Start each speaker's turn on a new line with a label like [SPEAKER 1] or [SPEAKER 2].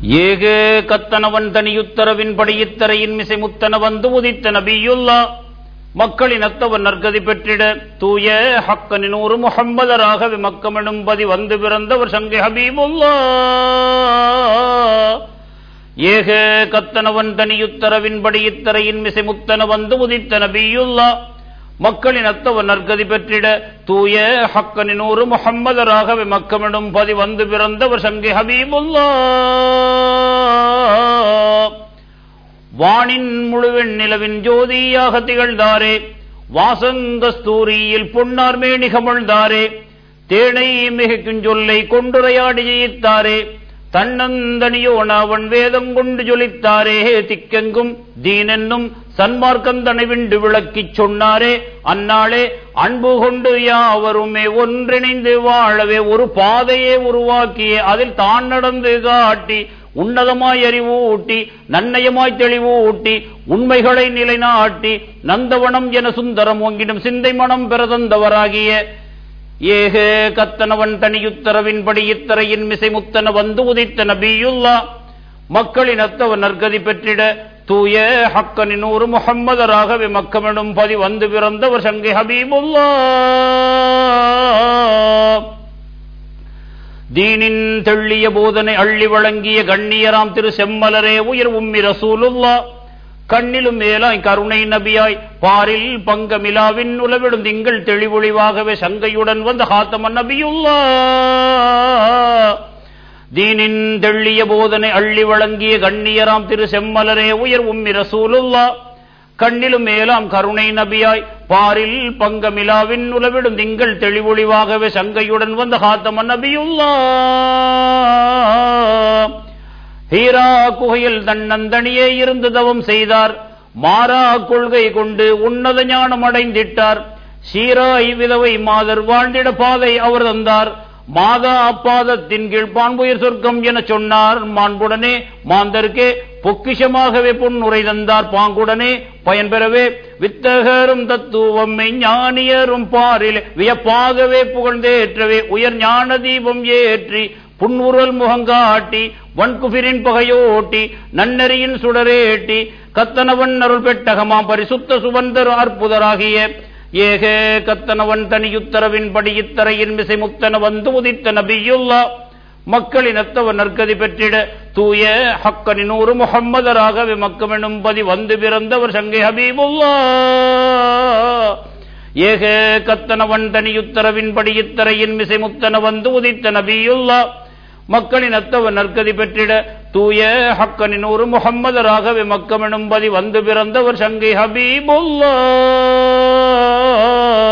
[SPEAKER 1] ஏக கத்தனவன் தனியுத்தரவின்படி இத்தரையின் மிசை முத்தன வந்து உதித்த நபியுல்லா மக்களின் அத்தவன் நற்கதி பெற்றிட தூய ஹக்கனின் ஒரு முகம்மதராக மக்கமெனும்பதி வந்து பிறந்தவர் சங்கை ஹபீபுல்லா ஏக கத்தனவன் தனியுத்தரவின்படி இத்தரையின் மிசை முத்தன வந்து உதித்த நபியுல்லா மக்களின் அத்தவன் நற்கதி பெற்றிட தூய ஹக்கனின் ஒரு முகம்மதராக மக்கமெனும் பதி வந்து பிறந்தவர் சங்கை ஹபீபுல்லா வானின் முழுவெண் நிலவின் ஜோதியாக திகழ்ந்தாரே வாசங்கஸ்தூரியில் பொன்னார் மேனி கமழ்ந்தாரே தேனை மிகைக்கும் சொல்லை கொண்டுரையாடி ஜெயித்தாரே தன்னந்தனியோன அவன் வேதம் கொண்டு ஜொலித்தாரே திக்கெங்கும் தீனென்னும் சன்மார்க்கந்தனை விண்டு விளக்கிச் சொன்னாரே அந்நாளே அன்பு கொண்டு யாவருமே ஒன்றிணைந்து வாழவே ஒரு பாதையே உருவாக்கியே அதில் தான் நடந்து காட்டி உன்னதமாய் அறிவு ஊட்டி நன்னயமாய் தெளிவு ஊட்டி உண்மைகளை நிலைநாட்டி நந்தவனம் என சுந்தரம் ஓங்கிடும் சிந்தை மனம் பெறதந்தவராகிய ஏக கத்தனவன் தனியுத்தரவின்படி இத்தரையின் மிசை முத்தன வந்து உதித்த நபியுல்லா மக்களின் அத்தவன் நற்கதி பெற்றிட தூய ஹக்கனின் ஒரு முகம்மதராகவே மக்கமெனும் பதி வந்து பிறந்தவர் சங்கை ஹபீபுல்லா தீனின் தெள்ளிய போதனை அள்ளி வழங்கிய கண்ணியராம் திரு செம்மலரே உயர் உம்மி ரசூலுல்லா கண்ணிலும் மேலாய் கருணை நபியாய் பாரில் பங்கமிலாவின் உலவிடும் திங்கள் தெளிவொளிவாகவே சங்கையுடன் வந்த ஹாத்தமன் நபியுல்லா தீனின் தெள்ளிய போதனை அள்ளி வழங்கிய கண்ணியராம் திரு செம்மலரே உயர் உம்மி ரசூலுல்லா கண்ணிலும் மேலாம் கருணை நபியாய் பாரில் பங்கமிலாவின் உலவிடும் திங்கள் தெளிவொளிவாகவே சங்கையுடன் வந்த ஹாத்தமன் நபியுல்லா ஹீரா குகையில் தன்னந்தனியே இருந்து தவம் செய்தார் மாறா கொள்கை கொண்டு உன்னத ஞானம் அடைந்திட்டார் சீராய் விதவை மாதர் வாழ்ந்திட பாதை அவர் தந்தார் மாதா அப்பாதத்தின் கீழ் பான்புயர் சொர்க்கம் என சொன்னார் மாண்புடனே மாந்தர்க்கே பொக்கிஷமாகவே பொன்னுரை தந்தார் பாங்குடனே பயன் பெறவே வித்தகரும் தத்துவம்மை ஞானியரும் பாரில் வியப்பாகவே புகழ்ந்தேற்றவே உயர் ஞான தீபம் ஏற்றி புன்முறுவல் முகங்காட்டி வன்குபிரின் பகையோட்டி நன்னெறியின் சுடரேட்டி கத்தனவன் அருள் பெட்டகமாம் பரிசுத்த சுவந்தர் அற்புதராகிய ஏக கத்தனவன் தனியுத்தரவின்படி இத்தரையின் மிசை முத்தன வந்து உதித்த நபியுல்லா மக்களின் அத்தவன் நற்கதி பெற்றிட தூய ஹக்கனின் ஒரு முகம்மதராகவே மக்கமெனும் பதி வந்து பிறந்தவர் சங்கை ஹபீபுல்லா ஏக கத்தனவன் தனியுத்தரவின்படி இத்தரையின் மிசை முத்தன வந்து உதித்த நபியுல்லா மக்களின் அத்தவன் நற்கதி பெற்றிட தூய ஹக்கனின் ஒரு முகம்மதராகவே மக்கமெனும் பதி வந்து பிறந்தவர் சங்கை ஹபீபுல்லா